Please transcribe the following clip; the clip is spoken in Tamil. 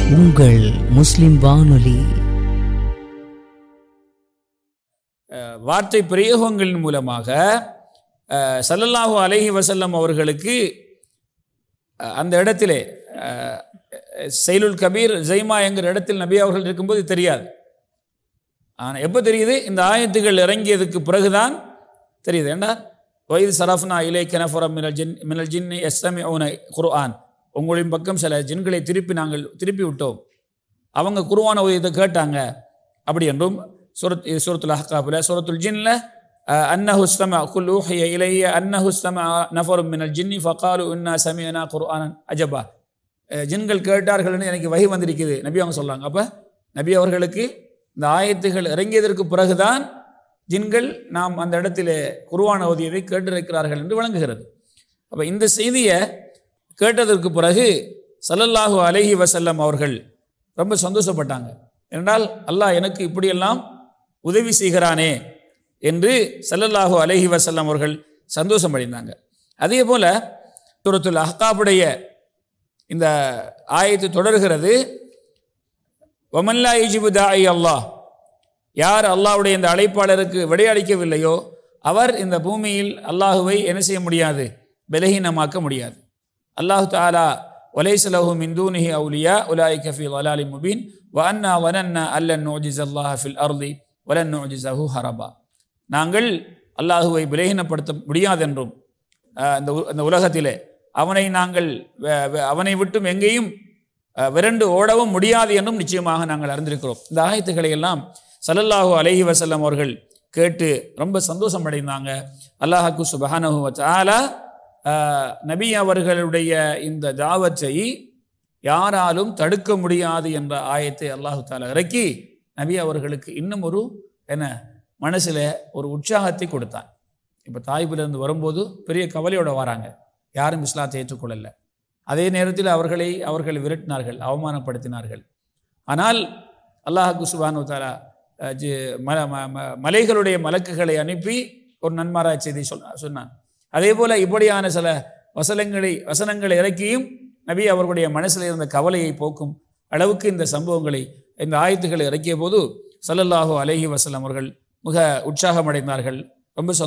உங்கள் முஸ்லிம் வானொலி அஹ், வார்த்தை பிரயோகங்களின் மூலமாக அஹ், ஸல்லல்லாஹு அலைஹி வஸல்லம் அவர்களுக்கு அஹ், அந்த இடத்திலே அஹ், செயலுல் கபீர் ஜெய்மா என்கிற இடத்தில் நபி அவர்கள் இருக்கும்போது தெரியாது ஆனால் எப்போ தெரியுது இந்த ஆயத்துகள் இறங்கியதுக்கு பிறகுதான் தெரியுது ஏண்டா வயது சரஃப்னா இலை கனஃபரம் மினல் ஜின் மினல் ஜின் எஸ்எம் குர்ஆன் உங்களின் பக்கம் சில ஜின்களை திருப்பி நாங்கள் திருப்பி விட்டோம் அவங்க குருவான உதயத்தை கேட்டாங்க அப்படி என்றும் சூரத் இது சூரத்துல் அஹ்காபில் சூரத்துல் ஜின்ல அன்னஹு ஸ்தம குல் ஊஹிய இலைய அன்னஹு ஸ்தம நஃபரும் மினல் ஜின்னி ஃபகாலு இன்னா சமியனா குர்ஆனன் அஜபா அஹ், ஜின்கள் கேட்டார்கள்னு எனக்கு வகை வந்திருக்குது நபி அவங்க சொல்றாங்க அப்போ நபி அவர்களுக்கு இந்த ஆயத்துகள் இறங்கியதற்கு பிறகுதான் ஜின்கள் நாம் அந்த இடத்திலே குருவான ஓதியதை கேட்டிருக்கிறார்கள் என்று விளங்குகிறது அப்போ இந்த செய்தியை கேட்டதற்கு பிறகு ஸல்லல்லாஹு அலைஹி வஸல்லம் அவர்கள் ரொம்ப சந்தோஷப்பட்டாங்க என்றால் அல்லாஹ் எனக்கு இப்படியெல்லாம் உதவி செய்கிறானே என்று ஸல்லல்லாஹு அலைஹி வஸல்லம் அவர்கள் சந்தோஷம் அடைந்தாங்க அதே போல சூரத்துல் அஹ்காபுடைய இந்த ஆயத்து தொடர்கிறது ஒமல்லா இஜிபு தாய் அல்லாஹ் யார் அல்லாஹ்வுடைய இந்த அழைப்பாளருக்கு விடையளிக்கவில்லையோ அவர் இந்த பூமியில் அல்லாஹுவை என்ன செய்ய முடியாது பலகீனமாக்க முடியாது அல்லாஹு தாலா ஒலைசலஹு மிந்தூனிஹி அவுலியா உலாய் கஃபி வலாலி முபீன் வ அன்னா வனன்னா அல்லன் நோஜிஸ் அல்லாஹ் ஃபில் அர்லி வலன் நோஜிசஹு ஹரபா நாங்கள் அல்லாஹுவை பலகீனப்படுத்த முடியாதென்றும் அஹ், இந்த உ- இந்த உலகத்திலே அவனை நாங்கள் வ- வ- அவனை விட்டும் எங்கேயும் அஹ், விரண்டு ஓடவும் முடியாது என்றும் நிச்சயமாக நாங்கள் அறிந்திருக்கிறோம் இந்த ஆயத்துக்களை எல்லாம் ஸல்லல்லாஹு அலைஹி வஸல்லம் அவர்கள் கேட்டு ரொம்ப சந்தோஷம் அடைந்தாங்க அல்லாஹாக்கு சுபஹானஹு வ தஆலா அஹ், நபி அவர்களுடைய இந்த தாவத்தை யாராலும் தடுக்க முடியாது என்ற ஆயத்தை அல்லாஹு தாலா இறக்கி நபி அவர்களுக்கு இன்னும் ஒரு என்ன மனசில் ஒரு உற்சாகத்தை கொடுத்தான் இப்போ தாய்பிலிருந்து வரும்போது பெரிய கவலையோட வராங்க யாரும் இஸ்லாத்தை ஏற்றுக்கொள்ளல அதே நேரத்தில் அவர்களை அவர்கள் விரட்டினார்கள் அவமானப்படுத்தினார்கள் ஆனால் அல்லாஹு சுபானு தாலா அஹ், ஜி- மல ம- ம- மலைகளுடைய மலக்குகளை அனுப்பி ஒரு நன்மாராய் செய்தி சொன்ன சொன்னான் அதே போல இப்படியான சில வசனங்களை வசனங்களை இறக்கியும் நபி அவர்களுடைய மனசில் இருந்த கவலையை போக்கும் அளவுக்கு இந்த சம்பவங்களை இந்த ஆயத்துக்களை இறக்கிய போது ஸல்லல்லாஹு அலைஹி வஸல்லம் அவர்கள் மிக உற்சாகமடைந்தார்கள் ரொம்ப சந்தோஷம்